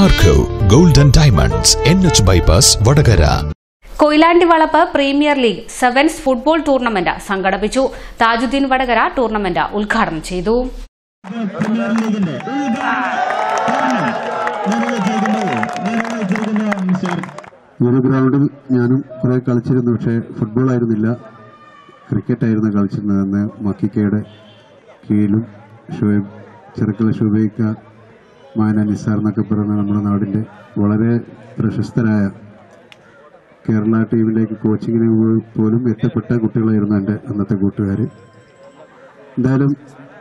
Marco gold and diamonds N H bypass Vadakara Koyilandy Valappu premier league sevens football tournament സംഘടിപ്പിച്ചു Tajuddeen Vadakara tournament ഉദ്ഘാടനം ചെയ്തു premier ലീഗിന്റെ mister ഈ ഒരു ഗ്രൗണ്ടിൽ ഞാനും കുറെ കളിച്ചിരുന്നു പക്ഷേ ഫുട്ബോൾ ആയിരുന്നില്ല ക്രിക്കറ്റ് ആയിരുന്നു കളിച്ചിരുന്നത് അന്ന് മക്കിക്കയുടെ കീഴിലും ഷുഹൈബ് ചെറുക്കൽ ഷുബൈക്ക മാന നിസാർ എന്നൊക്കെ പറയുന്ന നമ്മുടെ നാടിൻ്റെ വളരെ പ്രശസ്തരായ കേരള ടീമിലേക്ക് കോച്ചിങ്ങിന് പോ- പോലും എത്തപ്പെട്ട കുട്ടികളായിരുന്നു എൻ്റെ അന്നത്തെ കൂട്ടുകാർ എന്തായാലും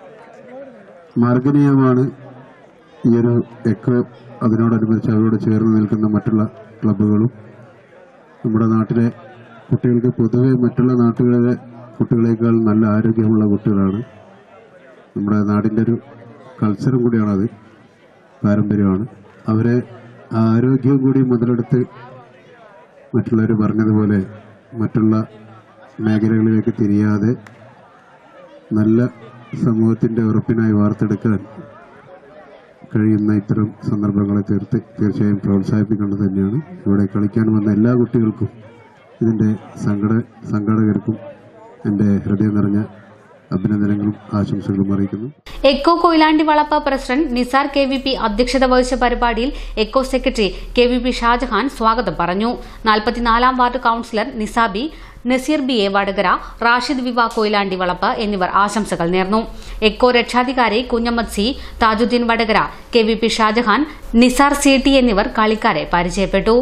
മാർഗനീയമാണ് ഈ ഒരു എക്കോ അതിനോടനുബന്ധിച്ച് അവരോട് ചേർന്ന് നിൽക്കുന്ന മറ്റുള്ള ക്ലബ്ബുകളും നമ്മുടെ നാട്ടിലെ കുട്ടികൾക്ക് പൊതുവെ മറ്റുള്ള നാട്ടുകളിലെ കുട്ടികളെക്കാൾ നല്ല ആരോഗ്യമുള്ള കുട്ടികളാണ് നമ്മുടെ നാടിൻ്റെ ഒരു കൾച്ചറും കൂടിയാണത് പാരമ്പര്യമാണ് അവരെ ആ ആരോഗ്യവും കൂടി മുതലെടുത്ത് മറ്റുള്ളവർ പറഞ്ഞതുപോലെ മറ്റുള്ള മേഖലകളിലേക്ക് തിരിയാതെ നല്ല സമൂഹത്തിൻ്റെ ഉറപ്പിനായി വാർത്തെടുക്കാൻ കഴിയുന്ന ഇത്തരം സന്ദർഭങ്ങളെ തീർത്ത് തീർച്ചയായും പ്രോത്സാഹിപ്പിക്കേണ്ടത് തന്നെയാണ് ഇവിടെ കളിക്കാൻ വന്ന എല്ലാ കുട്ടികൾക്കും ഇതിൻ്റെ സംഘട സംഘാടകർക്കും എൻ്റെ ഹൃദയം നിറഞ്ഞ അഭിനന്ദനങ്ങളും ആശംസകളും അറിയിക്കുന്നു echo Koyilandy Valappu president Nisar K V P അധ്യക്ഷത വഹിച്ച പരിപാടിയിൽ echo secretary K V P Shajahan സ്വാഗതം പറഞ്ഞു നാൽപ്പത്തിനാലാം ward councillor Nisabi Naseer B A Vadakara Rashid വിവ കൊയിലാണ്ടി വളപ്പ് എന്നിവർ ആശംസകൾ നേർന്നു എക്കോ രക്ഷാധികാരി Kunhammad C Tajuddeen Vadakara K V P Shajahan Nisar C T എന്നിവർ കളിക്കാരെ പരിചയപ്പെട്ടു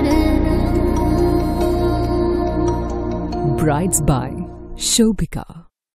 Brides by Shobika.